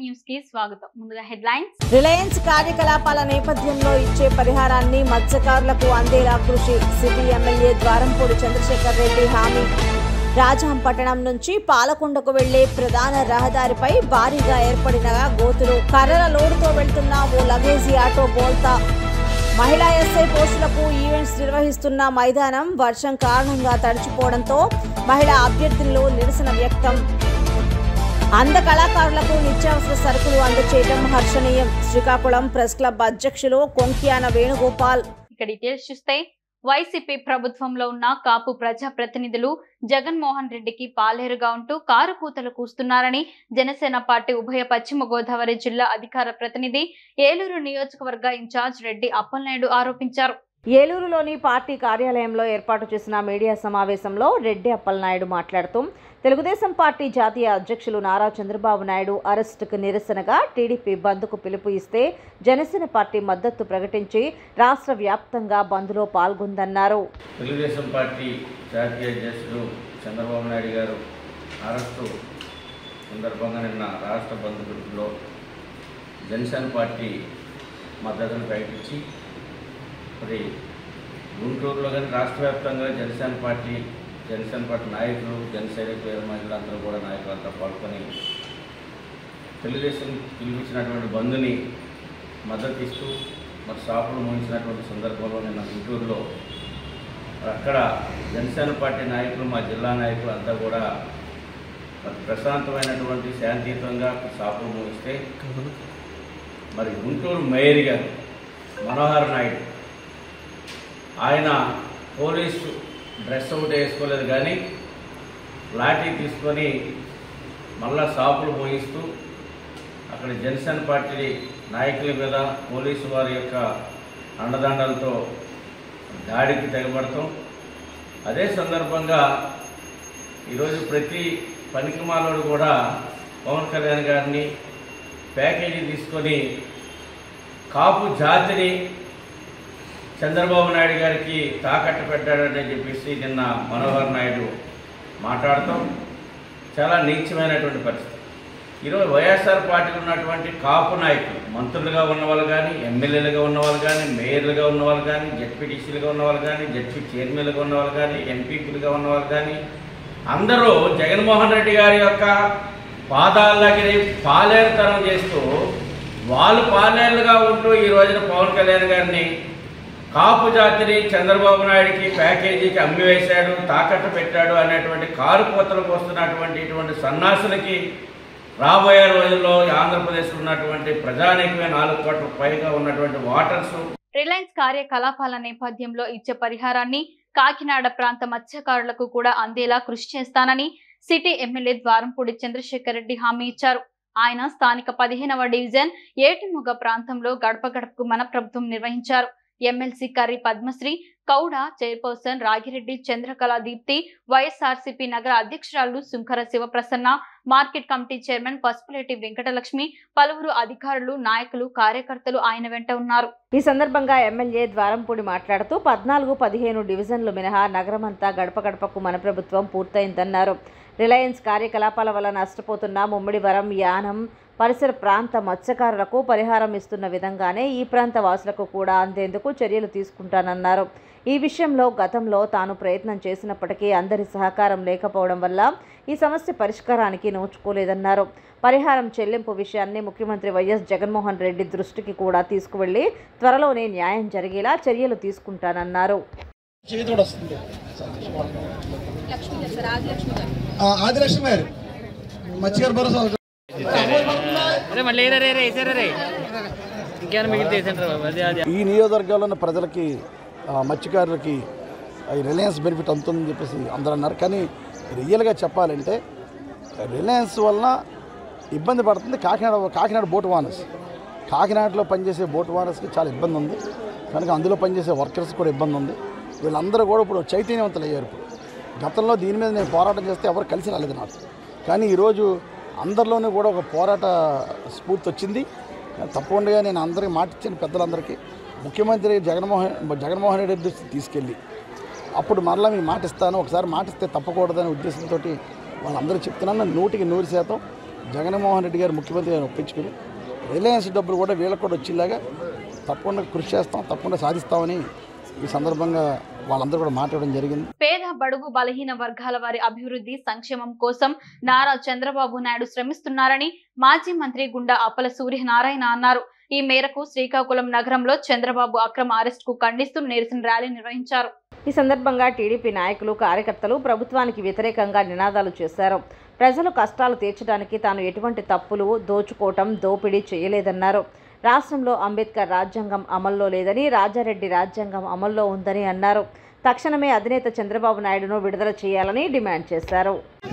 News కి స్వాగతం ముందుగా హెడ్లైన్స్ రిలయన్స్ కార్యకలాపాల నేపథ్యంలో ఇచ్చే పరిహారాన్ని మత్స్యకారులకు అందేలా కృషి సిటీ ఎమ్మెల్యే ద్వారంపూడి చంద్రశేఖర్ రెడ్డి హామీ రాజాం పట్టణం నుంచి పాలకొండకు వెళ్లే ప్రధాన రహదారిపై భారీగా ఏర్పడిన గోతులు కర్రల లోడుతో వెళ్తున్న ఓ లగేజీ ఆటో బోల్తా మహిళా ఎస్ఐ పోస్టులకు ఈవెంట్స్ నిర్వహిస్తున్న మైదానం వర్షం కారణంగా తడిచిపోవడంతో మహిళా అభ్యర్థుల్లో నిరసన వ్యక్తం అంధ కళాకారులకు నిత్యావసర సరుకులు అందచేయడం హర్షణీయం శ్రీకాకుళం ప్రెస్ క్లబ్ అధ్యక్షులు కొంకియాన వేణుగోపాల్ ఇక డీటెయిల్స్ చూస్తే వైసీపీ ప్రభుత్వంలో ఉన్న కాపు ప్రజా ప్రతినిధులు జగన్మోహన్ రెడ్డికి పాలేరుగా ఉంటూ కారు కూతలు కూస్తున్నారని జనసేన పార్టీ ఉభయ పశ్చిమ గోదావరి జిల్లా అధికార ప్రతినిధి ఏలూరు నియోజకవర్గ ఇన్ఛార్జ్ రెడ్డి అప్పలనాయుడు ఆరోపించారు ఏలూరులోని పార్టీ కార్యాలయంలో ఏర్పాటు చేసిన మీడియా సమావేశంలో రెడ్డి అప్పలనాయుడు మాట్లాడుతూ తెలుగుదేశం పార్టీ జాతీయ అధ్యక్షులు నారా చంద్రబాబు నాయుడు అరెస్టుకు నిరసనగా టీడీపీ బంద్కు పిలుపు ఇస్తే జనసేన పార్టీ మద్దతు ప్రకటించి రాష్ట్ర వ్యాప్తంగా బంద్లో పాల్గొందన్నారు తెలుగుదేశం పార్టీ జాతీయ అధ్యక్షుడు చంద్రబాబు నాయుడు గారు అరెస్టు సందర్భంగా నిన్న రాష్ట్ర బంధు పిలుపులో జనసేన పార్టీ మద్దతును ప్రకటించి మరి గుంటూరులో కానీ రాష్ట్ర వ్యాప్తంగా జనసేన పార్టీ జనసేన పార్టీ నాయకులు జనసేన పేరు మహిళలు అందరూ కూడా నాయకులంతా పాల్గొని తెలుగుదేశం పిలిపించినటువంటి బంధుని మద్దతు ఇస్తూ మరి షాపులు మూయించినటువంటి సందర్భంలో నిన్న గుంటూరులో అక్కడ జనసేన పార్టీ నాయకులు మా జిల్లా నాయకులు అంతా కూడా మరి ప్రశాంతమైనటువంటి శాంతియుతంగా షాపులు మూయిస్తే మరి గుంటూరు మేయర్ గారు మనోహర్ నాయుడు ఆయన పోలీసు డ్రెస్ ఒకటి వేసుకోలేదు కానీ లాఠీ తీసుకొని మళ్ళా షాపులు మోయిస్తూ అక్కడ జనసేన పార్టీ నాయకుల మీద పోలీసు వారి యొక్క అండదండలతో దాడికి తెగబడతాం అదే సందర్భంగా ఈరోజు ప్రతి పనికిమాలోడు కూడా పవన్ కళ్యాణ్ గారిని ప్యాకేజీ తీసుకొని కాపు జాతిని చంద్రబాబు నాయుడు గారికి తాకట్టు పెట్టాడని చెప్పేసి నిన్న మనోహర్ నాయుడు మాట్లాడతాం చాలా నీచమైనటువంటి పరిస్థితి ఈరోజు వైఎస్ఆర్ పార్టీలో ఉన్నటువంటి కాపు నాయకులు మంత్రులుగా ఉన్నవాళ్ళు కానీ ఎమ్మెల్యేలుగా ఉన్నవాళ్ళు కానీ మేయర్లుగా ఉన్నవాళ్ళు కానీ జడ్పీటీసీలుగా ఉన్నవాళ్ళు కానీ జడ్పీ చైర్మన్లుగా ఉన్నవాళ్ళు కానీ ఎంపీపీలుగా ఉన్నవాళ్ళు కానీ అందరూ జగన్మోహన్ రెడ్డి గారి యొక్క పాదాల దగ్గర పాలేరుతనం చేస్తూ వాళ్ళు పాలేరులుగా ఉంటూ ఈ రోజున పవన్ కళ్యాణ్ గారిని కాపు జాతిని చంద్రబాబు నాయుడికి ప్యాకేజీకి అమ్మివేశాడు తాకట్టు పెట్టాడు అనేటువంటి కారు కోతలకు వస్తున్నటువంటి ఇటువంటి సన్నాసులకి రాబోయే రోజుల్లో ఆంధ్రప్రదేశ్లో ఉన్నటువంటి ప్రజానీకమే నాలుగు కోట్ల పైగా ఉన్నటువంటి వాటర్స్ రిలయన్స్ కార్యకలాపాల నేపథ్యంలో ఇచ్చే పరిహారాన్ని కాకినాడ ప్రాంత మత్స్యకారులకు కూడా అందేలా కృషి చేస్తానని సిటీ ఎమ్మెల్యే ద్వారంపూడి చంద్రశేఖర్ రెడ్డి హామీ ఇచ్చారు ఆయన స్థానిక పదిహేనవ డివిజన్ ఏటిముగ ప్రాంతంలో గడప గడపకు మన ప్రభుత్వం నిర్వహించారు MLC Karri Padmasri KUDA chairperson Ragireddy Chandrakala Deepthi YSRCP నగర అధ్యక్షురాలు Sunkara Sivaprasanna market committee chairman Pasupuleti Venkatalakshmi పలువురు అధికారులు నాయకులు కార్యకర్తలు ఆయన వెంట ఉన్నారు ఈ సందర్భంగా ఎమ్మెల్యే ద్వారంపూడి మాట్లాడుతూ పద్నాలుగు పదిహేను డివిజన్లు మినహా నగరమంతా గడప గడపకు మన ప్రభుత్వం పూర్తయిందన్నారు రిలయన్స్ కార్యకలాపాల వల్ల నష్టపోతున్న ముమ్మిడివరం యానం పరిసర ప్రాంత మత్స్యకారులకు పరిహారం ఇస్తున్న విధంగానే ఈ ప్రాంత వాసులకు కూడా అందేందుకు చర్యలు తీసుకుంటానన్నారు ఈ విషయంలో గతంలో తాను ప్రయత్నం చేసినప్పటికీ అందరి సహకారం లేకపోవడం వల్ల ఈ సమస్య పరిష్కారానికి నోచుకోలేదన్నారు పరిహారం చెల్లింపు విషయాన్ని ముఖ్యమంత్రి వైఎస్ జగన్మోహన్ రెడ్డి దృష్టికి కూడా తీసుకువెళ్లి త్వరలోనే న్యాయం జరిగేలా చర్యలు తీసుకుంటానన్నారు చేతి కూడా వస్తుంది ఆ, ఆదిలక్ష్మి గారు మత్స్యగారు భరోసా అరే మళ్ళీ రే రే రే వేసారా రే ఇంకేమైనా మిగిలితే వేసాను బాబు అదే అదే ఈ నియోజకవర్గంలో ఉన్న ప్రజలకి ఆ, మత్స్యకారులకి ఈ రిలయన్స్ బెనిఫిట్ అందుతుందని చెప్పేసి అందరూ అన్నారు కానీ రియల్గా చెప్పాలంటే రిలయన్స్ వలన ఇబ్బంది పడుతుంది కాకినాడ కాకినాడ బోట్ వానర్స్ కాకినాడలో పనిచేసే బోట్ వానర్స్కి చాలా ఇబ్బంది ఉంది కనుక అందులో పనిచేసే వర్కర్స్ కూడా ఇబ్బంది ఉంది వీళ్ళందరూ కూడా ఇప్పుడు చైతన్యవంతులు అయ్యారు ఇప్పుడు గతంలో దీని మీద నేను పోరాటం చేస్తే ఎవరు కలిసి రాలేదు నాకు కానీ ఈరోజు అందరిలోనూ కూడా ఒక పోరాట స్ఫూర్తి వచ్చింది తప్పకుండా నేను అందరికీ మాట ఇచ్చాను పెద్దలందరికీ ముఖ్యమంత్రి జగన్మోహన్ జగన్మోహన్ రెడ్డి దృష్టికి తీసుకెళ్ళి అప్పుడు మరలా మీ మాట ఇస్తాను ఒకసారి మాట ఇస్తే తప్పకూడదనే ఉద్దేశంతో వాళ్ళందరూ చెప్తున్నాను నూటికి నూరు శాతం జగన్మోహన్ రెడ్డి గారు ముఖ్యమంత్రి గారిని ఒప్పించుకుని రిలయన్స్ డబ్బులు కూడా వీళ్ళకి కూడా వచ్చేలాగా తప్పకుండా కృషి చేస్తాం తప్పకుండా సాధిస్తామని ఈ సందర్భంగా వాళ్ళందరూ కూడా మాట్లాడడం జరిగింది పేద బడుగు బలహీన వర్గాల వారి అభివృద్ధి సంక్షేమం కోసం నారా చంద్రబాబు నాయుడు శ్రమిస్తున్నారని మాజీ మంత్రి గుండా అప్పల సూర్యనారాయణ అన్నారు ఈ మేరకు శ్రీకాకుళం నగరంలో చంద్రబాబు అక్రమ అరెస్ట్ కు ఖండిస్తూ నిరసన ర్యాలీ నిర్వహించారు ఈ సందర్భంగా టీడీపీ నాయకులు కార్యకర్తలు ప్రభుత్వానికి వ్యతిరేకంగా నినాదాలు చేశారు ప్రజలు కష్టాలు తీర్చడానికి తాను ఎటువంటి తప్పులు దోచుకోవటం దోపిడీ చేయలేదన్నారు రాష్ట్రంలో అంబేద్కర్ రాజ్యాంగం అమల్లో లేదని రాజారెడ్డి రాజ్యాంగం అమల్లో ఉందని అన్నారు తక్షణమే అధినేత చంద్రబాబు నాయుడును విడుదల చేయాలని డిమాండ్ చేశారు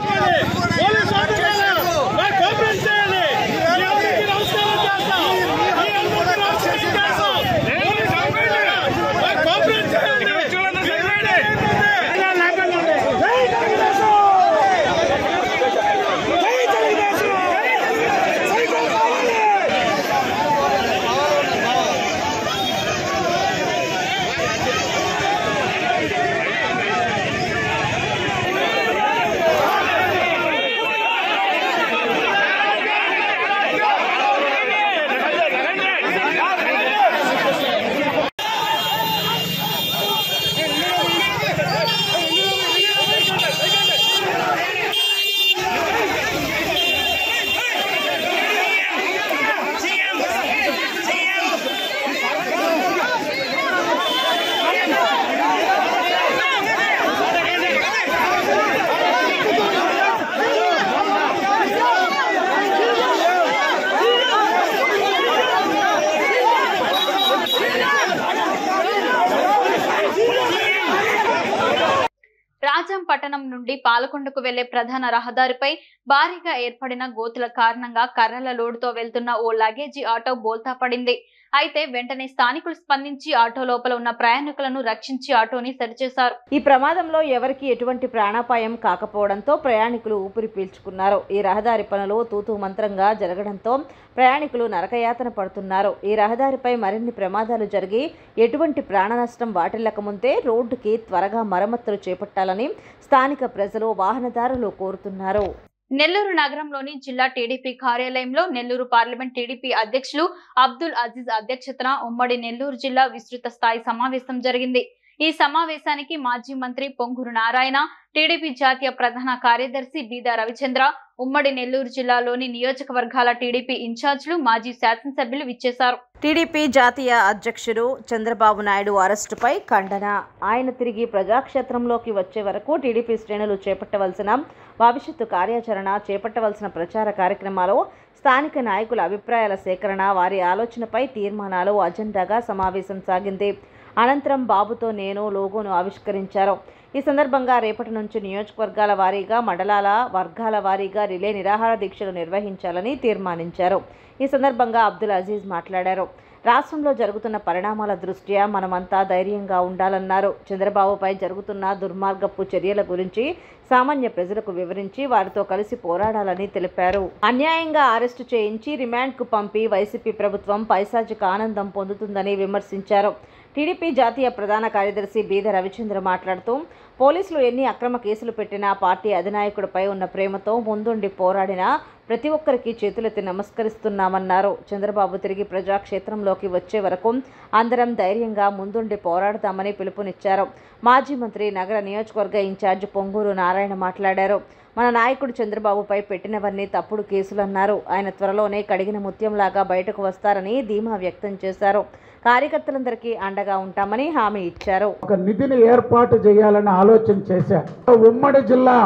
రాజం పట్టణం నుండి పాలకొండకు వెళ్లే ప్రధాన రహదారిపై భారీగా ఏర్పడిన గోతుల కారణంగా కర్రల లోడుతో వెళ్తున్న ఓ లగేజీ ఆటో బోల్తా పడింది అయితే వెంటనే స్థానికులు స్పందించి ఆటో లోపల ఉన్న ప్రయాణికులను రక్షించి ఆటోని సరిచేశారు ఈ ప్రమాదంలో ఎవరికీ ఎటువంటి ప్రాణాపాయం కాకపోవడంతో ప్రయాణికులు ఊపిరి పీల్చుకున్నారు ఈ రహదారి పనులు తూతూ మంత్రంగా జరగడంతో ప్రయాణికులు నరకయాతన పడుతున్నారు ఈ రహదారిపై మరిన్ని ప్రమాదాలు జరిగి ఎటువంటి ప్రాణ నష్టం వాటిల్లకముందే రోడ్డుకి త్వరగా మరమ్మతులు చేపట్టాలని స్థానిక ప్రజలు వాహనదారులు కోరుతున్నారు నెల్లూరు నగరంలోని జిల్లా టీడీపీ కార్యాలయంలో నెల్లూరు పార్లమెంట్ టీడీపీ అధ్యక్షులు అబ్దుల్ అజీజ్ అధ్యక్షతన ఉమ్మడి నెల్లూరు జిల్లా విస్తృత స్థాయి సమావేశం జరిగింది ఈ సమావేశానికి మాజీ మంత్రి పొంగూరు నారాయణ టీడీపీ జాతీయ ప్రధాన కార్యదర్శి బీదా రవిచంద్ర ఉమ్మడి నెల్లూరు జిల్లాలోని నియోజకవర్గాల టీడీపీ ఇన్ఛార్జీలు మాజీ శాసనసభ్యులు విచ్చేశారు టీడీపీ జాతీయ అధ్యక్షుడు చంద్రబాబు నాయుడు అరెస్టుపై ఖండన ఆయన తిరిగి ప్రజాక్షేత్రంలోకి వచ్చే వరకు టీడీపీ శ్రేణులు చేపట్టవలసిన భవిష్యత్తు కార్యాచరణ చేపట్టవలసిన ప్రచార కార్యక్రమాలు స్థానిక నాయకుల అభిప్రాయాల సేకరణ వారి ఆలోచనపై తీర్మానాలు అజెండాగా సమావేశం సాగింది అనంతరం బాబుతో నేను లోగోను ఆవిష్కరించారు ఈ సందర్భంగా రేపటి నుంచి నియోజకవర్గాల వారీగా మండలాల వర్గాల వారీగా రిలే నిరాహార దీక్షలు నిర్వహించాలని తీర్మానించారు ఈ సందర్భంగా అబ్దుల్ అజీజ్ మాట్లాడారు రాష్ట్రంలో జరుగుతున్న పరిణామాల దృష్ట్యా మనమంతా ధైర్యంగా ఉండాలన్నారు చంద్రబాబుపై జరుగుతున్న దుర్మార్గపు చర్యల గురించి సామాన్య ప్రజలకు వివరించి వారితో కలిసి పోరాడాలని తెలిపారు అన్యాయంగా అరెస్టు చేయించి రిమాండ్కు పంపి వైసీపీ ప్రభుత్వం పైశాచిక ఆనందం పొందుతుందని విమర్శించారు టీడీపీ జాతీయ ప్రధాన కార్యదర్శి బీద రవిచంద్ర మాట్లాడుతూ పోలీసులు ఎన్ని అక్రమ కేసులు పెట్టినా పార్టీ అధినాయకుడిపై ఉన్న ప్రేమతో ముందుండి పోరాడినా ప్రతి ఒక్కరికి చేతులెత్తి నమస్కరిస్తున్నామన్నారు చంద్రబాబు తిరిగి ప్రజాక్షేత్రంలోకి వచ్చే వరకు అందరం ధైర్యంగా ముందుండి పోరాడతామని పిలుపునిచ్చారు మాజీ మంత్రి నగర నియోజకవర్గ ఇన్ఛార్జ్ పొంగూరు నారాయణ మాట్లాడారు మన నాయకుడు చంద్రబాబుపై పెట్టినవన్నీ తప్పుడు కేసులన్నారు ఆయన త్వరలోనే కడిగిన ముత్యంలాగా బయటకు వస్తారని ధీమా వ్యక్తం చేశారు కార్యకర్తలందరికీ అండగా ఉంటామని హామీ ఇచ్చారు ఒక నిధిని ఏర్పాటు చేయాలని ఆలోచన చేశారు ఉమ్మడి జిల్లా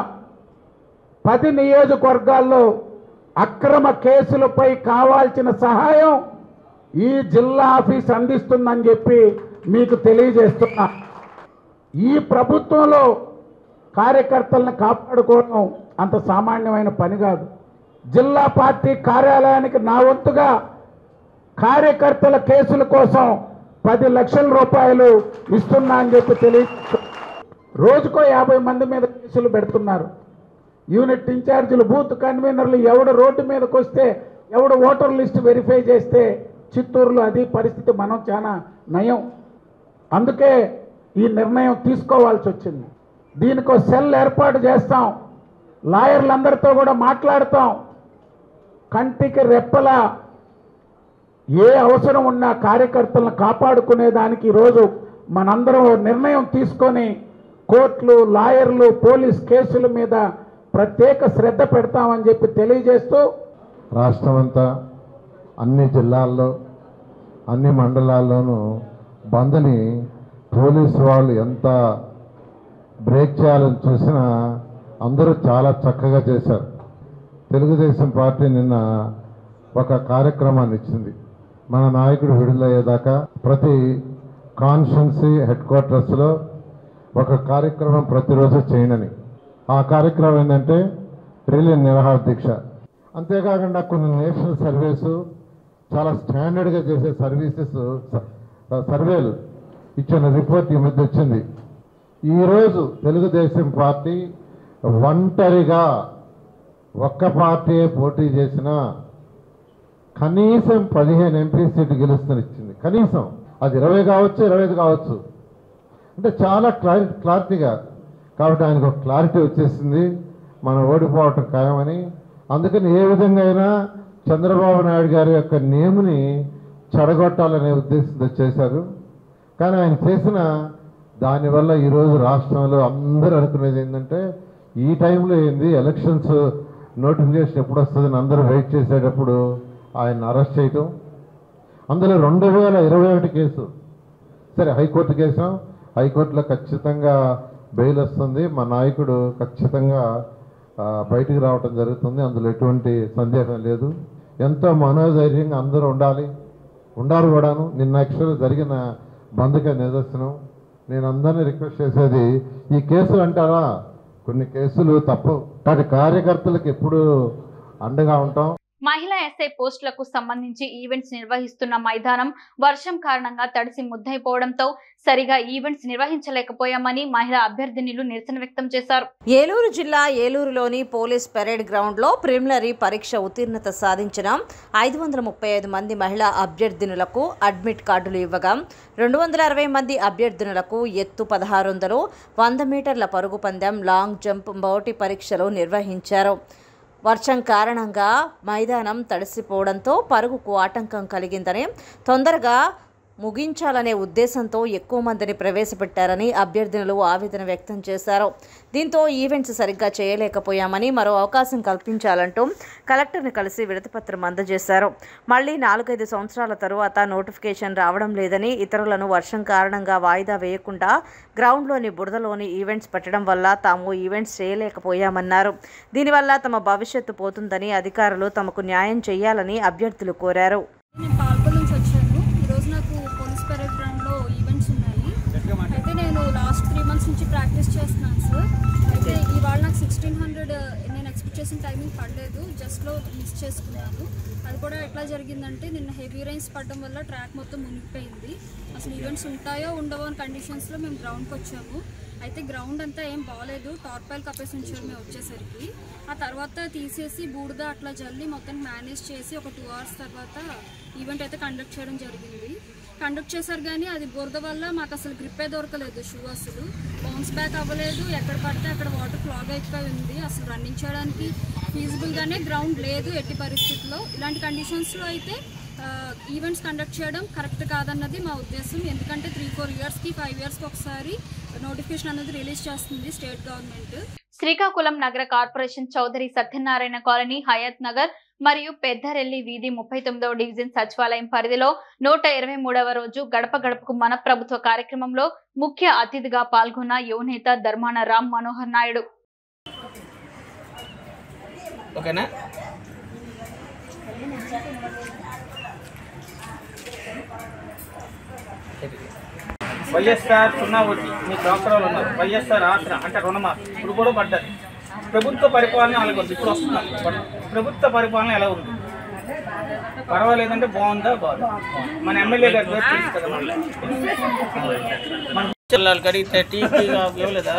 పది నియోజకవర్గాల్లో అక్రమ కేసులపై కావాల్సిన సహాయం ఈ జిల్లా ఆఫీస్ అందిస్తుందని చెప్పి మీకు తెలియజేస్తున్నా ఈ ప్రభుత్వంలో కార్యకర్తలను కాపాడుకోవడం అంత సామాన్యమైన పని కాదు జిల్లా పార్టీ కార్యాలయానికి నా వంతుగా కార్యకర్తల కేసుల కోసం పది లక్షల రూపాయలు ఇస్తున్నా అని చెప్పి తెలియ రోజుకో యాభై మంది మీద కేసులు పెడుతున్నారు యూనిట్ ఇన్ఛార్జీలు బూత్ కన్వీనర్లు ఎవడు రోడ్డు మీదకి వస్తే ఎవడు ఓటర్ లిస్ట్ వెరిఫై చేస్తే చిత్తూరులో అది పరిస్థితి మనం చాలా నయం అందుకే ఈ నిర్ణయం తీసుకోవాల్సి వచ్చింది దీనికి సెల్ ఏర్పాటు చేస్తాం లాయర్లందరితో కూడా మాట్లాడతాం కంటికి రెప్పలా ఏ అవసరం ఉన్న కార్యకర్తలను కాపాడుకునే దానికి ఈరోజు మనందరం ఓ నిర్ణయం తీసుకొని కోర్టులు లాయర్లు పోలీస్ కేసుల మీద ప్రత్యేక శ్రద్ధ పెడతామని చెప్పి తెలియజేస్తూ రాష్ట్రమంతా అన్ని జిల్లాల్లో అన్ని మండలాల్లోనూ బంద్ని పోలీసు వాళ్ళు ఎంత బ్రేక్ చేయాలని చూసినా అందరూ చాలా చక్కగా చేశారు తెలుగుదేశం పార్టీ నిన్న ఒక కార్యక్రమాన్ని ఇచ్చింది మన నాయకుడు విడుదలయ్యేదాకా ప్రతి కాన్స్టిట్యున్సీ హెడ్ క్వార్టర్స్లో ఒక కార్యక్రమం ప్రతిరోజు చేయనని ఆ కార్యక్రమం ఏంటంటే రిలే నిరాహార దీక్ష అంతేకాకుండా కొన్ని నేషనల్ సర్వీసు చాలా స్టాండర్డ్గా చేసే సర్వీసెస్ స- సర్వేలు ఇచ్చిన రిపోర్ట్ ఈ మధ్య వచ్చింది ఈరోజు తెలుగుదేశం పార్టీ ఒంటరిగా ఒక్క పార్టీ పోటీ చేసినా కనీసం పదిహేను ఎంపీ సీట్లు గెలుస్తుంది ఇచ్చింది కనీసం అది ఇరవై కావచ్చు ఇరవై ఐదు కావచ్చు అంటే చాలా క్లారి క్లారిటీగా కాబట్టి ఆయనకు ఒక క్లారిటీ వచ్చేసింది మనం ఓడిపోవటం ఖాయమని అందుకని ఏ విధంగా అయినా చంద్రబాబు నాయుడు గారి యొక్క నేముని చెడగొట్టాలనే ఉద్దేశంతో చేశారు కానీ ఆయన చేసిన దానివల్ల ఈరోజు రాష్ట్రంలో అందరూ అనుకునేది ఏంటంటే ఈ టైంలో ఏంది ఎలక్షన్స్ నోటిఫికేషన్ ఎప్పుడు వస్తుందని అందరూ వెయిట్ చేసేటప్పుడు ఆయన అరెస్ట్ చేయటం అందులో రెండు వేల ఇరవై ఒకటి కేసు సరే హైకోర్టు కేసాం హైకోర్టులో ఖచ్చితంగా బెయిల్ వస్తుంది మా నాయకుడు ఖచ్చితంగా ఆ, బయటికి రావటం జరుగుతుంది అందులో ఎటువంటి సందేహం లేదు ఎంతో మనోధైర్యంగా అందరూ ఉండాలి ఉండాలి కూడాను నిన్న యాక్చువల్గా జరిగిన బంద్కే నిదర్శనం నేను అందరినీ రిక్వెస్ట్ చేసేది ఈ కేసులు అంటారా కొన్ని కేసులు తప్పు వాటి కార్యకర్తలకు ఎప్పుడు అండగా ఉంటాం మహిళా ఎస్ఐ పోస్టులకు సంబంధించి ఈవెంట్స్ నిర్వహిస్తున్న మైదానం వర్షం కారణంగా తడిసి ముద్దైపోవడంతో సరిగా ఈవెంట్స్ నిర్వహించలేకపోయామని మహిళా అభ్యర్థినులు నిరసన వ్యక్తం చేశారు ఏలూరు జిల్లా ఏలూరులోని పోలీస్ పెరేడ్ గ్రౌండ్లో ప్రిలిమినరీ పరీక్ష ఉత్తీర్ణత సాధించిన ఐదు వందల ముప్పై ఐదు మంది మహిళా అభ్యర్థినులకు అడ్మిట్ కార్డులు ఇవ్వగా రెండు వందల అరవై మంది అభ్యర్థినులకు ఎత్తు పదహారు వందలు వంద మీటర్ల పరుగు పందెం లాంగ్ జంప్ మొదటి పరీక్షలు నిర్వహించారు వర్షం కారణంగా మైదానం తడిసిపోవడంతో పరుగుకు ఆటంకం కలిగిందని తొందరగా ముగించాలనే ఉద్దేశంతో ఎక్కువ మందిని ప్రవేశపెట్టారని అభ్యర్థినులు ఆవేదన వ్యక్తం చేశారు దీంతో ఈవెంట్స్ సరిగ్గా చేయలేకపోయామని మరో అవకాశం కల్పించాలంటూ కలెక్టర్ని కలిసి విడతిపత్రం అందజేశారు మళ్ళీ నాలుగైదు సంవత్సరాల తరువాత నోటిఫికేషన్ రావడం లేదని ఇతరులను వర్షం కారణంగా వాయిదా వేయకుండా గ్రౌండ్లోని బురదలోని ఈవెంట్స్ పెట్టడం వల్ల తాము ఈవెంట్స్ చేయలేకపోయామన్నారు దీనివల్ల తమ భవిష్యత్తు పోతుందని అధికారులు తమకు న్యాయం చేయాలని అభ్యర్థులు కోరారు నేను పాల్గొల నుంచి వచ్చాను ఈరోజు నాకు పోలీస్ పెరేడ్ గ్రౌండ్లో ఈవెంట్స్ ఉన్నాయి అయితే నేను లాస్ట్ త్రీ మంత్స్ నుంచి ప్రాక్టీస్ చేస్తున్నాను సార్ అయితే ఇవాళ నాకు సిక్స్టీన్ హండ్రెడ్ నేను ఎక్స్పెక్ట్ చేసిన టైమింగ్ పడలేదు జస్ట్లో మిస్ చేసుకున్నాను అది కూడా ఎట్లా జరిగిందంటే నిన్న హెవీ రైన్స్ పడడం వల్ల ట్రాక్ మొత్తం మునిగిపోయింది అసలు ఈవెంట్స్ ఉంటాయో ఉండవో అని కండిషన్స్లో మేము గ్రౌండ్కి వచ్చాము అయితే గ్రౌండ్ అంతా ఏం బాగాలేదు టార్పాయిల్ కప్పేసి ఉంచారు మేము వచ్చేసరికి ఆ తర్వాత తీసేసి బూడిద అట్లా జల్లి మొత్తం మేనేజ్ చేసి ఒక టూ అవర్స్ తర్వాత ఈవెంట్ అయితే కండక్ట్ చేయడం జరిగింది కండక్ట్ చేశారు కానీ అది బురద వల్ల మాకు అసలు గ్రిప్పే దొరకలేదు షూ అసలు బౌన్స్ బ్యాక్ అవ్వలేదు ఎక్కడ పడితే అక్కడ వాటర్ క్లాగ్ అయిపోయి ఉంది అసలు రన్నింగ్ చేయడానికి ఫీజిబుల్గానే గ్రౌండ్ లేదు ఎట్టి పరిస్థితుల్లో ఇలాంటి కండిషన్స్లో అయితే ఈవెంట్స్ కండక్ట్ చేయడం కరెక్ట్ కాదన్నది మా ఉద్దేశం ఎందుకంటే త్రీ ఫోర్ ఇయర్స్కి ఫైవ్ ఇయర్స్కి ఒకసారి నోటిఫికేషన్ అనేది రిలీజ్ చేస్తుంది స్టేట్ గవర్నమెంట్ శ్రీకాకుళం నగర కార్పొరేషన్ చౌదరి సత్యనారాయణ కాలనీ హయత్ నగర్ మరియు పెద్దరెల్లి వీధి ముప్పై తొమ్మిదవ డివిజన్ సచివాలయం పరిధిలో నూట ఇరవై మూడవ రోజు గడప గడపకు మన ప్రభుత్వ కార్యక్రమంలో ముఖ్య అతిథిగా పాల్గొన్న యువనేత ధర్మాన రామ్ మనోహర్ నాయుడు ఓకేనా వైఎస్ఆర్ సున్నా వడ్డీ మీ సంవత్సరాలు ఉన్నారు వైఎస్ఆర్ ఆసరా అంటే రుణమాఫీ ఇప్పుడు కూడా పడ్డది ప్రభుత్వ పరిపాలన అలాగే ఉంది ఇప్పుడు వస్తున్నాం ప్రభుత్వ పరిపాలన ఎలా ఉంది పర్వాలేదంటే బాగుందా బాగుందా మన ఎమ్మెల్యే గారి పేరు తెలుసు కదా మళ్ళీ మన పిల్లలకి అడిగితే టీకి ఇవ్వలేదా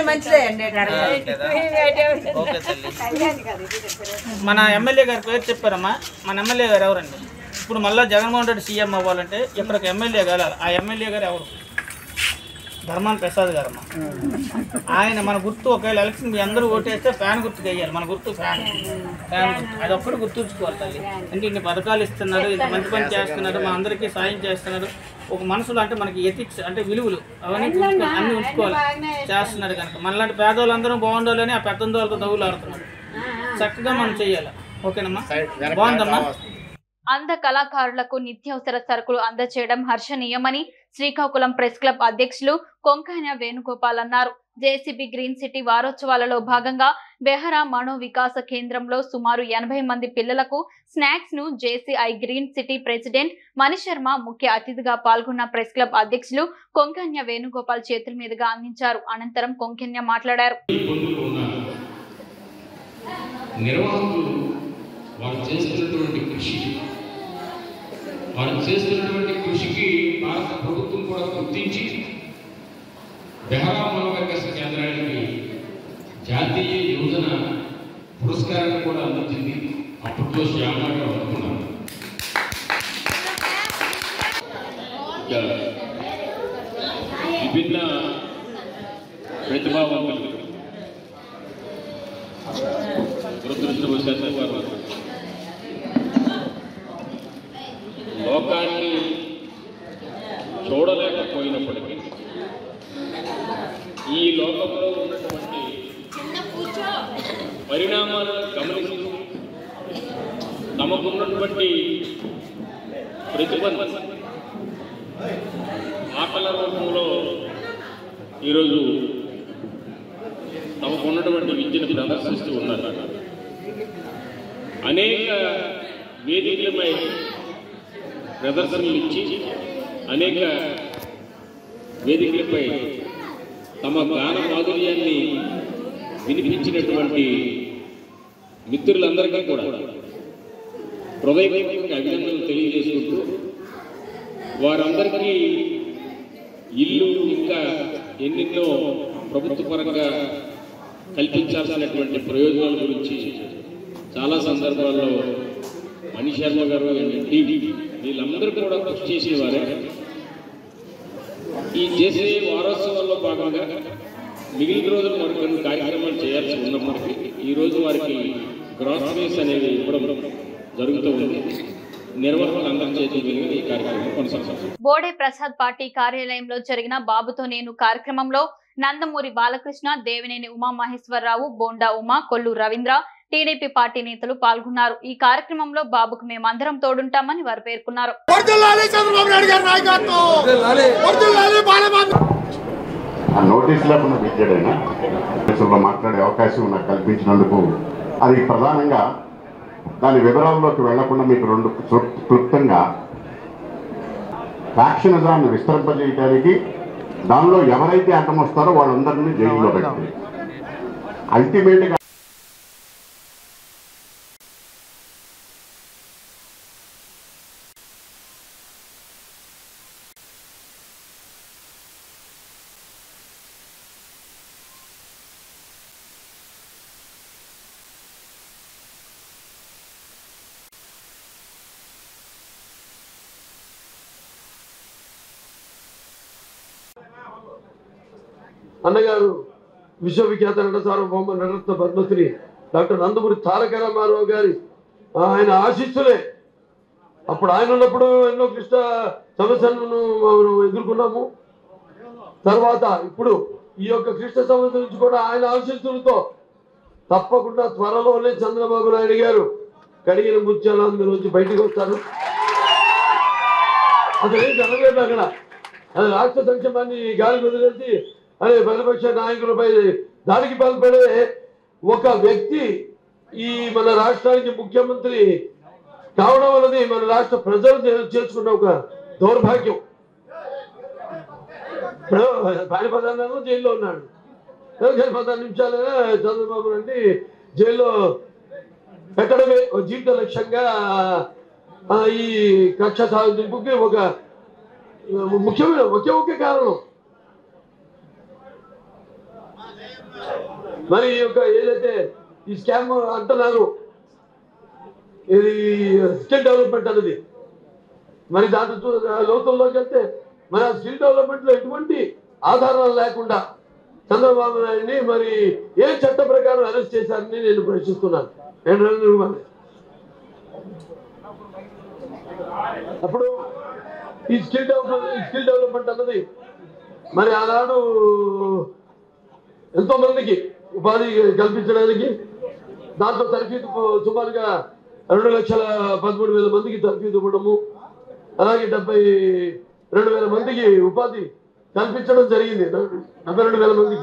లేదా? ఓకే తల్లి మన ఎమ్మెల్యే గారి పేరు చెప్పారమ్మా మన ఎమ్మెల్యే గారు ఎవరండి ఇప్పుడు మళ్ళీ జగన్మోహన్ రెడ్డి సీఎం అవ్వాలంటే ఇక్కడికి ఎమ్మెల్యే గారు ఆ ఎమ్మెల్యే గారు ఎవరు ధర్మాన్ ప్రసాద్ గారు అమ్మ. ఆయన మన గుర్తు ఒకవేళ ఎలక్షన్ మీ అందరూ ఓటేస్తే ఫ్యాన్ గుర్తు వేయాలి మన గుర్తు ఫ్యాన్ ఫ్యాన్ గుర్తు అది ఒక్కటి గుర్తుంచుకోవాలి తల్లి అంటే ఇన్ని పథకాలు ఇస్తున్నారు ఇంత మంచి పని చేస్తున్నారు మా అందరికీ సాయం చేస్తున్నారు ఒక మనసులో అంటే మనకి ఎథిక్స్ అంటే విలువలు అవన్నీ ఉంచుకో అన్ని ఉంచుకోవాలి చేస్తున్నారు కనుక మనలాంటి పేదవాళ్ళందరూ బాగుండాలని ఆ పెద్ద వాళ్ళతో దవ్వులు ఆడుతున్నారు చక్కగా మనం చెయ్యాలి ఓకేనమ్మా బాగుందమ్మా అంధ కళాకారులకు నిత్యావసర సరుకులు అందజేయడం హర్షణీయమని శ్రీకాకుళం ప్రెస్ క్లబ్ అధ్యక్షులు కొంకైన వేణుగోపాల్ అన్నారు జేసీబీ గ్రీన్ సిటీ వారోత్సవాలలో భాగంగా బెహరా మనో వికాస కేంద్రంలో సుమారు ఎనభై మంది పిల్లలకు స్నాక్స్ ను JCI green city president Manisharma ముఖ్య అతిథిగా పాల్గొన్న ప్రెస్ క్లబ్ అధ్యక్షులు కొంకన్య వేణుగోపాల్ చేతుల మీదుగా అందించారు అనంతరం కొంకన్య మాట్లాడారు నిర్వాహకులు వారు చేస్తున్నటువంటి కృషి వారు చేస్తున్నటువంటి కృషికి భారత ప్రభుత్వం కూడా గుర్తించి బెహరా మనోవికాస కేంద్రానికి జాతీయ యోజన పురస్కారాన్ని కూడా అందించింది అప్పట్లో శ్యామ గారు అనుకున్నారు ఇంకా విభిన్న ప్రతిభావంతులు దురదృష్టవశాత్తు వారు లోకాన్ని చూడలేకపోయినప్పటికీ ఈ లోకంలో ఉన్నటువంటి పరిణామాలను గమనిస్తూ తమకున్నటువంటి ప్రతిభను ఆటల రూపంలో ఈరోజు తమకు ఉన్నటువంటి విద్యను ప్రదర్శిస్తూ ఉన్నారు అనేక వేదికలపై ప్రదర్శనలు ఇచ్చి అనేక వేదికలపై తమ గాన మాధుర్యాన్ని వినిపించినటువంటి మిత్రులందరికీ కూడా హృదయపూర్వక అభినందనలు తెలియజేసుకుంటూ వారందరికీ ఇల్లు ఇంకా ఎన్నెన్నో ప్రభుత్వ పరంగా కల్పించాల్సినటువంటి ప్రయోజనాల గురించి చాలా సందర్భాల్లో మణి శర్మ గారు టీవీ వీళ్ళందరూ కూడా కృషి చేసిన వారే ఈ చేసే వారోత్సవాల్లో భాగంగా మిగిలిన రోజులు మరి కొన్ని కార్యక్రమాలు చేయాల్సి ఉన్నప్పటికీ ఈ రోజు వారికి గ్రాసరీస్ అనేవి ఇవ్వడం జరుగుతూ ఉంది నిర్వహణ అందరి చేతుల మీదుగా ఈ కార్యక్రమం కొనసాగుతుంది బోడే ప్రసాద్ పార్టీ కార్యాలయంలో జరిగిన బాబుతో నేను కార్యక్రమంలో నందమూరి బాలకృష్ణ దేవినేని ఉమామహేశ్వరరావు బోండా ఉమా కొల్లు రవీంద్ర టీడీపీ పార్టీ నేతలు పాల్గొన్నారు ఈ కార్యక్రమంలో బాబుకు మేమందరం తోడుంటామని వారు పేర్కొన్నారు ఆ నోటీస్ లేకుండా పిలిచాడైనా కేసుల్లో మాట్లాడే అవకాశం నాకు కల్పించినందుకు అది ప్రధానంగా దాని వివరాల్లోకి వెళ్లకుండా మీకు రెండు క్లు- క్లుప్తంగా ఫ్యాక్షనిజాన్ని విస్తరింపజేయడానికి దానిలో ఎవరైతే అడ్డం వస్తారో వాళ్ళందరినీ జైల్లో పెట్టాలి అల్టిమేట్గా అన్నగారు విశ్వవిఖ్యాత నట సార్వభౌమ నటరత్న పద్మశ్రీ డాక్టర్ నందమూరి తారక రామారావు గారి ఆయన ఆశీస్సులే అప్పుడు ఆయన ఉన్నప్పుడు ఎన్నో క్లిష్ట సమస్యలను మనం ఎదుర్కొన్నాము తర్వాత ఇప్పుడు ఈ యొక్క క్లిష్ట సమస్య నుంచి కూడా ఆయన ఆశీస్సులతో తప్పకుండా త్వరలోనే చంద్రబాబు నాయుడు గారు కడిగిన ముత్యాల నుంచి బయటికి వస్తారు అసలు ఏం జరగలేదు అక్కడ అది రాష్ట్ర సంక్షేమాన్ని గాలి వదిలేసి అదే ప్రతిపక్ష నాయకులపై దాడికి పాల్పడే ఒక వ్యక్తి ఈ మన రాష్ట్రానికి ముఖ్యమంత్రి కావడం వల్లది మన రాష్ట్ర ప్రజలు చే- చేసుకున్న ఒక దౌర్భాగ్యం ఇప్పుడు పాడి పదార్థాలు జైల్లో ఉన్నాడు ఏదో పదహారు నిమిషాలైనా చంద్రబాబు నాయుడు జైల్లో పెట్టడమే ఒక జీవిత లక్ష్యంగా ఆ, ఈ కక్ష సాధింపుకి ఒక ముఖ్యమైన ఒకే ఒకే కారణం మరి ఈ యొక్క ఏదైతే ఈ స్కామ్ అంటున్నారు ఇది స్కిల్ డెవలప్మెంట్ అనేది మరి దాంట్లో చూ- లోతుల్లోకి వెళ్తే మన స్కిల్ డెవలప్మెంట్ లో ఎటువంటి ఆధారాలు లేకుండా చంద్రబాబు నాయుడిని మరి ఏ చట్ట ప్రకారం అరెస్ట్ చేశారని నేను ప్రశ్నిస్తున్నాను నేను నరేంద్ర కుమార్ అప్పుడు ఈ స్కిల్ డెవలప్మెంట్ ఈ స్కిల్ డెవలప్మెంట్ అన్నది మరి ఆనాడు ఎంతో మందికి ఉపాధి కల్పించడానికి దాంట్లో తరఫీదు సుమారుగా రెండు లక్షల పదమూడు వేల మందికి తరఫీదు ఇవ్వడము అలాగే డెబ్బై రెండు వేల మందికి ఉపాధి కల్పించడం జరిగింది డెబ్బై రెండు వేల మందికి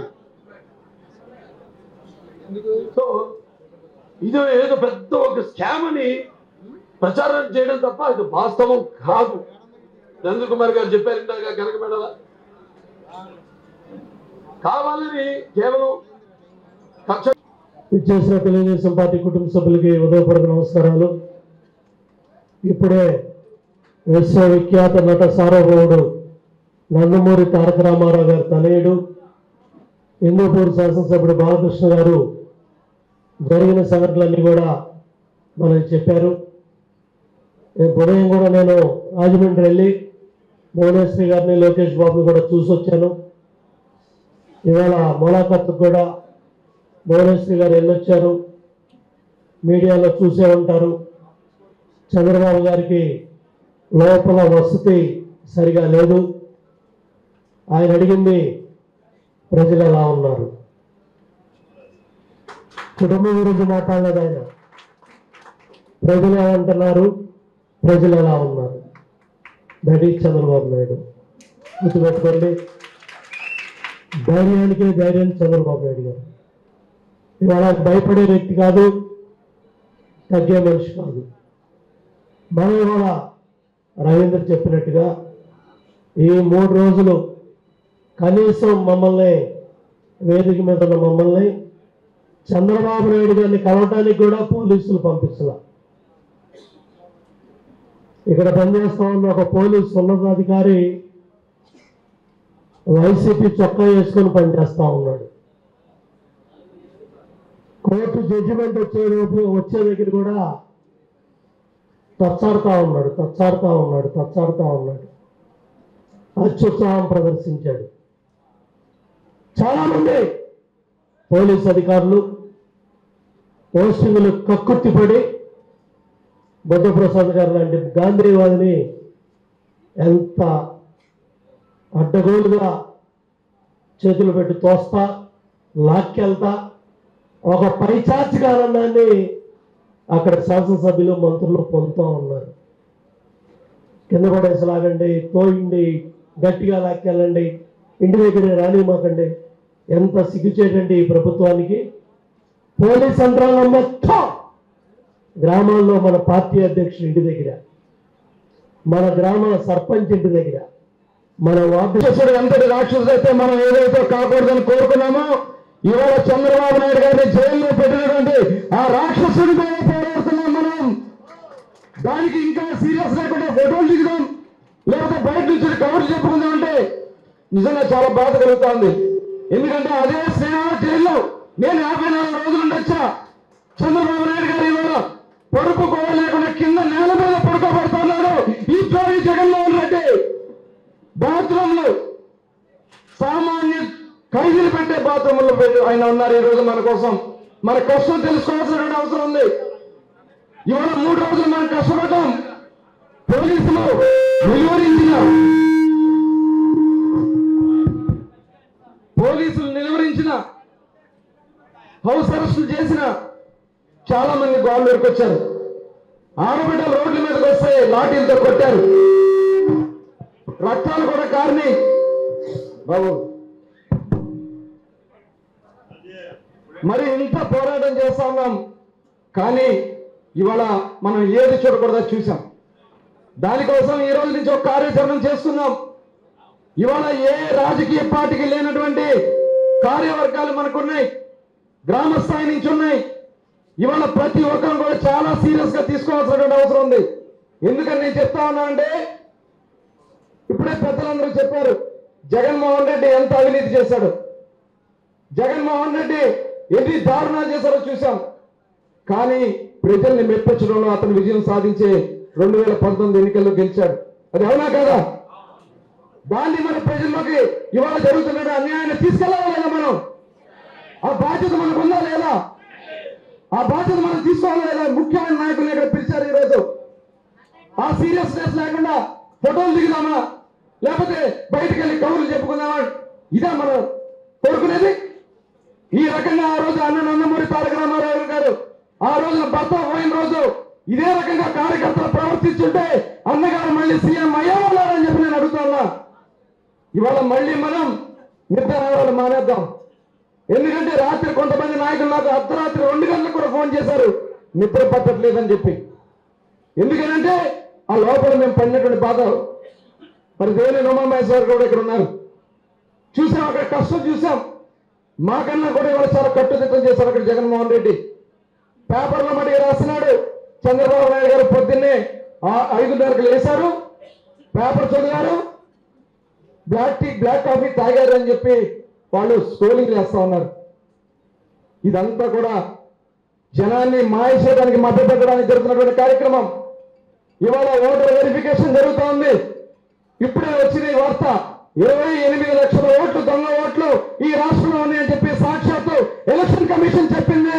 సో ఇది ఏదో పెద్ద ఒక స్కామ్ అని ప్రచారం చేయడం తప్ప ఇది వాస్తవం కాదు చంద్ర కుమార్ గారు చెప్పారు ఇందాక కనకమేడల కావాలని కేవలం కక్ష ఇచ్చేసిన తెలుగుదేశం పార్టీ కుటుంబ సభ్యులకి ఉదయపూర్వక నమస్కారాలు ఇప్పుడే విశ్వవిఖ్యాత నట సార్వభౌముడు నందమూరి తారక రామారావు గారి తనయుడు హిందూపూర్ శాసనసభ్యుడు బాలకృష్ణ గారు జరిగిన సంఘటనలన్నీ కూడా మనకి చెప్పారు రేపు ఉదయం కూడా నేను రాజమండ్రి వెళ్ళి భువనేశ్వరి గారిని లోకేష్ బాబుని కూడా చూసి వచ్చాను ఇవాళ ములాఖత్ కూడా భువనేశ్వరి గారు వెళ్ళొచ్చారు మీడియాలో చూసే ఉంటారు చంద్రబాబు గారికి లోపల వసతి సరిగా లేదు ఆయన అడిగింది ప్రజలు ఎలా ఉన్నారు కుటుంబం గురించి మాట్లాడలేదు ఆయన ప్రజలు ఏమంటున్నారు ప్రజలు ఎలా ఉన్నారు దట్ ఈజ్ చంద్రబాబు నాయుడు గుర్తుపెట్టుకోండి ధైర్యానికి ధైర్యం చంద్రబాబు నాయుడు గారు ఇవాళ భయపడే వ్యక్తి కాదు తగ్గే మనిషి కాదు మనం ఇవాళ రవీంద్ర చెప్పినట్టుగా ఈ మూడు రోజులు కనీసం మమ్మల్ని వేదిక మీద ఉన్న మమ్మల్ని చంద్రబాబు నాయుడు గారిని కలవటానికి కూడా పోలీసులు పంపిస్తున్నారు ఇక్కడ పనిచేస్తా ఉన్న ఒక పోలీసు ఉన్నతాధికారి వైసీపీ చొక్కా వేసుకొని పనిచేస్తా ఉన్నాడు కోర్టు జడ్జిమెంట్ వచ్చే లోపు వచ్చే దగ్గర కూడా తచ్చాడుతా ఉన్నాడు తచ్చాడుతా ఉన్నాడు తచ్చాడుతా ఉన్నాడు అత్యుత్సాహం ప్రదర్శించాడు చాలా మంది పోలీస్ అధికారులు పోస్టింగులు కక్కుర్తిపడి బుద్ధప్రసాద్ గారు లాంటి గాంధీవాదిని ఎంత అడ్డగోలుగా చేతులు పెట్టి తోస్తా లాక్కెళ్తా ఒక పైచార్జిక ఆనందాన్ని అక్కడ శాసనసభ్యులు మంత్రులు పొందుతూ ఉన్నారు కింద పడేసి లాగండి తోయండి గట్టిగా లాక్కెళ్ళండి ఇంటి దగ్గర రానిమాకండి ఎంత సిగ్గుచేటండి ఈ ప్రభుత్వానికి పోలీస్ యంత్రాంగం మొత్తం గ్రామాల్లో మన పార్టీ అధ్యక్షుడు ఇంటి దగ్గర మన గ్రామ సర్పంచ్ ఇంటి దగ్గర మన వార్డు రాక్షసుడు ఎంతటి రాక్షసుడు అయితే మనం ఏదైతే కాకూడదని కోరుకున్నామో ఇవాళ చంద్రబాబు నాయుడు గారిని జైల్లో పెట్టినటువంటి ఆ రాక్షసుడి మీద పోరాడుతున్నాం మనం దానికి ఇంకా సీరియస్ లేకుండా ఫోటోలు దిగుదాం లేకపోతే బయట నుంచి కబుర్లు చెప్పుకుందాం అంటే నిజంగా చాలా బాధ కలుగుతోంది ఎందుకంటే అదే శ్రీనివాస జైల్లో నేను యాభై నాలుగు రోజులు ఉండొచ్చా చంద్రబాబు నాయుడు గారు ఇవాళ పరుపు కూడా లేకుండా కింద నేల మీద పడుకోబడుతున్నాడు ఈ జోడి జగన్మోహన్ రెడ్డి బాత్రూంలు సామాన్య ఖైదీలు పెట్టే బాత్రూంలో పెట్టి ఆయన ఉన్నారు ఈ రోజు మన కోసం మన కష్టం తెలుసుకోవాల్సిన అవసరం ఉంది ఇవాళ మూడు రోజులు మనం కష్టపడ్డాం పోలీసులు నిలువరించిన పోలీసులు నిలువరించిన హౌస్ అరెస్టులు చేసిన చాలా మంది గోళ్ళూరుకు వచ్చారు ఆడబిడ్డలు రోడ్ల మీదకి వస్తే లాఠీలతో కొట్టారు రక్తాలు కూడా కారిని బాబు మరి ఇంత పోరాటం చేస్తా ఉన్నాం కానీ ఇవాళ మనం ఏది చూడకూడదో చూసాం దానికోసం ఈ రోజు నుంచి ఒక కార్యాచరణ చేసుకున్నాం ఇవాళ ఏ రాజకీయ పార్టీకి లేనటువంటి కార్యవర్గాలు మనకున్నాయి గ్రామ స్థాయి నుంచి ఉన్నాయి ఇవాళ ప్రతి ఒక్కరు కూడా చాలా సీరియస్ గా తీసుకోవాల్సినటువంటి అవసరం ఉంది ఎందుకని నేను చెప్తా ఉన్నా అంటే ఇప్పుడే పెద్దలందరూ చెప్పారు జగన్మోహన్ రెడ్డి ఎంత అవినీతి చేశాడు జగన్మోహన్ రెడ్డి ఎన్ని దారుణాలు చేశారో చూసాం కానీ ప్రజల్ని మెప్పించడంలో అతను విజయం సాధించే రెండు వేల పంతొమ్మిది ఎన్నికల్లో గెలిచాడు అది అవునా కదా దాన్ని మన ప్రజల్లోకి ఇవాళ జరుగుతున్న అన్యాయాన్ని తీసుకెళ్ళాలా లేదా మనం ఆ బాధ్యత మనకు ఉందా లేదా ఆ బాధ్యత మనం తీసుకోవాలా లేదా ముఖ్యమైన నాయకులు ఇక్కడ పిలిచారు ఈరోజు ఆ సీరియస్నెస్ లేకుండా ఫోటోలు దిగుదామా లేకపోతే బయటికి వెళ్ళి కబుర్లు చెప్పుకుందామా ఇదే మనం కోరుకునేది ఈ రకంగా ఆ రోజు అన్న నందమూరి తారక రామారావు గారు ఆ రోజున భర్త పోయిన రోజు ఇదే రకంగా కార్యకర్తలు ప్రవర్తించుంటే అన్నగారు మళ్ళీ సీఎం అయ్యేవాళ్ళని చెప్పి నేను అడుగుతున్నా ఇవాళ మళ్ళీ మనం నిద్ర రావాలి మానేద్దాం ఎందుకంటే రాత్రి కొంతమంది నాయకులు నాకు అర్ధరాత్రి రెండు గంటలకు కూడా ఫోన్ చేశారు నిద్ర పట్టట్లేదని చెప్పి ఎందుకనంటే ఆ లోపల మేము పడినటువంటి బాధ మరి దేని ఉమామహేశ్వర్ కూడా ఇక్కడ ఉన్నారు చూసాం అక్కడ కష్టం చూసాం మాకన్నా కూడా ఇవాళ చాలా కట్టుదిట్టం చేశారు అక్కడ జగన్మోహన్ రెడ్డి పేపర్లో మటుకు రాస్తున్నాడు చంద్రబాబు నాయుడు గారు పొద్దున్నే ఆ ఐదున్నరకు లేశారు పేపర్ చదివారు బ్లాక్ టీ బ్లాక్ కాఫీ తాగారు అని చెప్పి వాళ్ళు స్క్రోలింగ్ చేస్తా ఉన్నారు ఇదంతా కూడా జనాన్ని మాయ చేయడానికి మభ్యపెట్టడానికి జరుగుతున్నటువంటి కార్యక్రమం ఇవాళ ఓటర్ వెరిఫికేషన్ జరుగుతూ ఉంది ఇప్పుడే వచ్చిన ఈ వార్త ఇరవై ఎనిమిది లక్షల ఓట్లు దొంగ ఓట్లు ఈ రాష్ట్రంలో ఉన్నాయని చెప్పి సాక్షాత్తు ఎలక్షన్ కమిషన్ చెప్పింది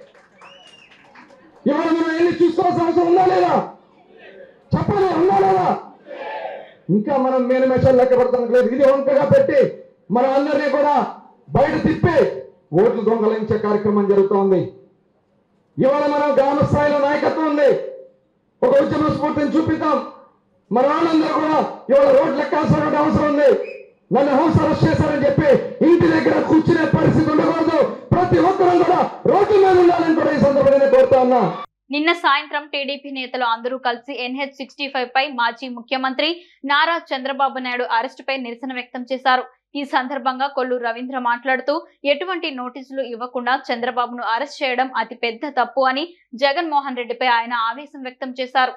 ఇవాళ మనం వెళ్ళి చూసుకోవాల్సిన అవసరం ఉందా లేదా చెప్పాలి ఉందా లేదా ఇంకా మనం మేనిమేషన్ లెక్క పెడతానికి లేదు ఇది వంకగా పెట్టి మన అందరినీ కూడా బయట తిప్పి ఓట్లు దొంగలించే కార్యక్రమం జరుగుతోంది ఇవాళ మనం గ్రామ స్థాయిలో నాయకత్వం ఉంది ఒక ఉద్యమ స్ఫూర్తిని చూపిద్దాం మన వాళ్ళందరూ కూడా ఇవాళ రోడ్లు ఎక్కాల్సిన అవసరం ఉంది నన్ను హౌస్ అరెస్ట్ చేశారని చెప్పి ఇంటి దగ్గర కూర్చునే పరిస్థితి ఉండకూడదు ప్రతి ఒక్కరూ కూడా రోడ్ల మీద ఉండాలని కూడా ఈ సందర్భంగా కోరుతా ఉన్నా నిన్న సాయంత్రం టీడీపీ నేతలు అందరూ కలిసి ఎన్హెచ్ సిక్స్టీ ఫైవ్ పై మాజీ ముఖ్యమంత్రి నారా చంద్రబాబు నాయుడు అరెస్టుపై నిరసన వ్యక్తం చేశారు ఈ సందర్భంగా కొల్లు రవీంద్ర మాట్లాడుతూ ఎటువంటి నోటీసులు ఇవ్వకుండా చంద్రబాబును అరెస్ట్ చేయడం అతి పెద్ద తప్పు అని జగన్మోహన్ రెడ్డిపై ఆయన ఆవేశం వ్యక్తం చేశారు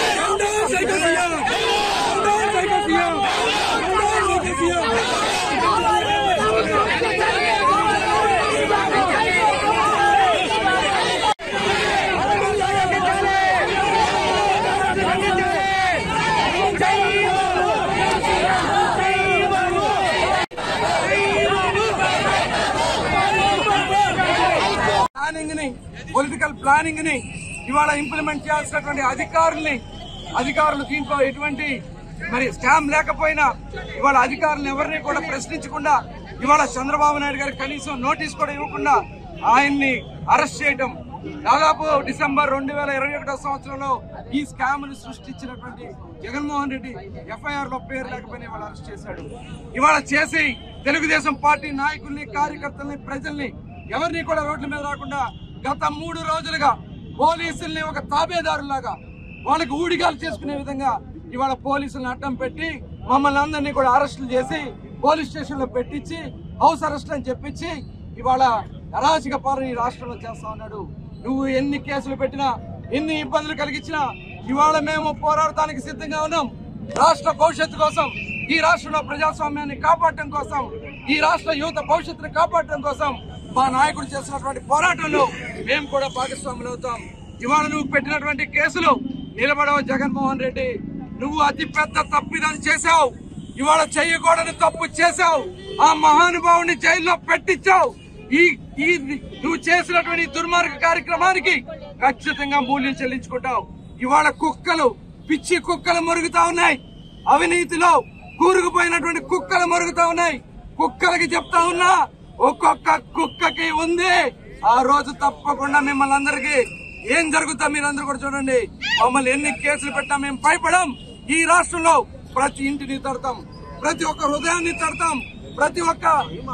ప్లానింగ్ ని పొలిటికల్ ప్లానింగ్ ని ఇవాళ ఇంప్లిమెంట్ చేయాల్సినటువంటి అధికారుల్ని అధికారులు దీంట్లో ఎటువంటి మరి స్కామ్ లేకపోయినా ఇవాళ అధికారులను ఎవరిని కూడా ప్రశ్నించకుండా ఇవాళ చంద్రబాబు నాయుడు గారికి కనీసం నోటీస్ కూడా ఇవ్వకుండా ఆయన్ని అరెస్ట్ చేయడం దాదాపు డిసెంబర్ రెండు వేల ఇరవై ఒకటో సంవత్సరంలో ఈ స్కామ్ ని సృష్టించినటువంటి జగన్మోహన్ రెడ్డి ఎఫ్ఐఆర్ లో పేరు లేకపోయినా ఇవాళ అరెస్ట్ చేశాడు ఇవాళ చేసి తెలుగుదేశం పార్టీ నాయకుల్ని కార్యకర్తల్ని ప్రజల్ని ఎవరిని కూడా రోడ్ల మీద రాకుండా గత మూడు రోజులుగా పోలీసుల్ని ఒక తాబేదారులాగా వాళ్ళకి ఊడిగాలు చేసుకునే విధంగా ఇవాళ పోలీసులను అడ్డం పెట్టి మమ్మల్ని అందరినీ కూడా అరెస్టులు చేసి పోలీస్ స్టేషన్ లో పెట్టించి హౌస్ అరెస్ట్ అని చెప్పించి ఇవాళ అరాచక పాలన ఈ రాష్ట్రంలో చేస్తా ఉన్నాడు నువ్వు ఎన్ని కేసులు పెట్టినా ఎన్ని ఇబ్బందులు కలిగించినా ఇవాళ మేము పోరాడటానికి సిద్ధంగా ఉన్నాం రాష్ట్ర భవిష్యత్తు కోసం ఈ రాష్ట్రంలో ప్రజాస్వామ్యాన్ని కాపాడటం కోసం ఈ రాష్ట్ర యువత భవిష్యత్తును కాపాడటం కోసం మా నాయకుడు చేస్తున్నటువంటి పోరాటంలో మేము కూడా భాగస్వాములు అవుతాం ఇవాళ నువ్వు పెట్టినటువంటి కేసులు నిలబడవు జగన్మోహన్ రెడ్డి నువ్వు అతి పెద్ద తప్పిదాన్ని చేశావు ఇవాళ చెయ్యకూడని తప్పు చేశావు ఆ మహానుభావుని జైల్లో పెట్టించావు ఈ ఈ నువ్వు చేసినటువంటి ఈ దుర్మార్గ కార్యక్రమానికి ఖచ్చితంగా మూల్యం చెల్లించుకుంటావు ఇవాళ కుక్కలు పిచ్చి కుక్కలు మరుగుతా ఉన్నాయి అవినీతిలో కూరుకుపోయినటువంటి కుక్కలు మరుగుతా ఉన్నాయి కుక్కలకి చెప్తా ఉన్నా ఒక్కొక్క కుక్కకి ఉంది ఆ రోజు తప్పకుండా మిమ్మల్ని అందరికి ఏం జరుగుతా మీరందరూ కూడా చూడండి మమ్మల్ని ఎన్ని కేసులు పెట్టా మేము భయపడం ఈ రాష్ట్రంలో ప్రతి ఇంటిని తడతాం ప్రతి ఒక్క హృదయాన్ని తడతాం ప్రతి ఒక్క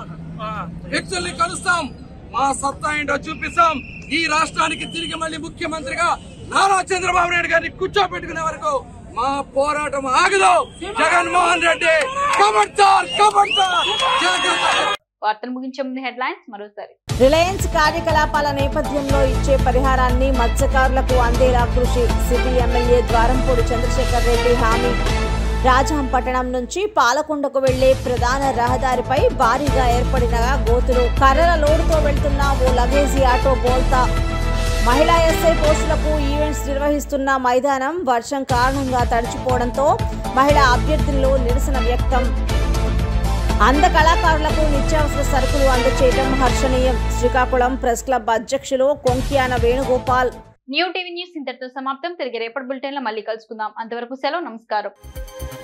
ఆ, వ్యక్తుల్ని కలుస్తాం మా సత్తా ఏంటో చూపిస్తాం ఈ రాష్ట్రానికి తిరిగి మళ్ళీ ముఖ్యమంత్రిగా నారా చంద్రబాబు నాయుడు గారిని కూర్చోబెట్టుకునే వరకు మా పోరాటం ఆగదు జగన్మోహన్ రెడ్డి కబడ్దార్ కబడ్దార్ జాగ్రత్త వార్తలు ముగించే ముందు హెడ్లైన్స్ మరోసారి రిలయన్స్ కార్యకలాపాల నేపథ్యంలో ఇచ్చే పరిహారాన్ని మత్స్యకారులకు అందేలా కృషి సిటీ ఎమ్మెల్యే ద్వారంపూడి చంద్రశేఖర్ రెడ్డి హామీ రాజాం పట్టణం నుంచి పాలకొండకు వెళ్లే ప్రధాన రహదారిపై భారీగా ఏర్పడిన గోతులు కర్రల లోడుతో వెళ్తున్న ఓ లగేజీ ఆటో బోల్తా మహిళా ఎస్ఐ పోస్టులకు ఈవెంట్స్ నిర్వహిస్తున్న మైదానం వర్షం కారణంగా తడిచిపోవడంతో మహిళా అభ్యర్థుల్లో నిరసన వ్యక్తం అంధ కళాకారులకు నిత్యావసర సరుకులు అందచేయడం హర్షణీయం శ్రీకాకుళం ప్రెస్ క్లబ్ అధ్యక్షులు Konkiyana Venugopal new TV news ఇంతటితో సమాప్తం తిరిగి రేపటి బులెటిన్ లో మళ్ళీ కలుసుకుందాం అంతవరకు సెలవు నమస్కారం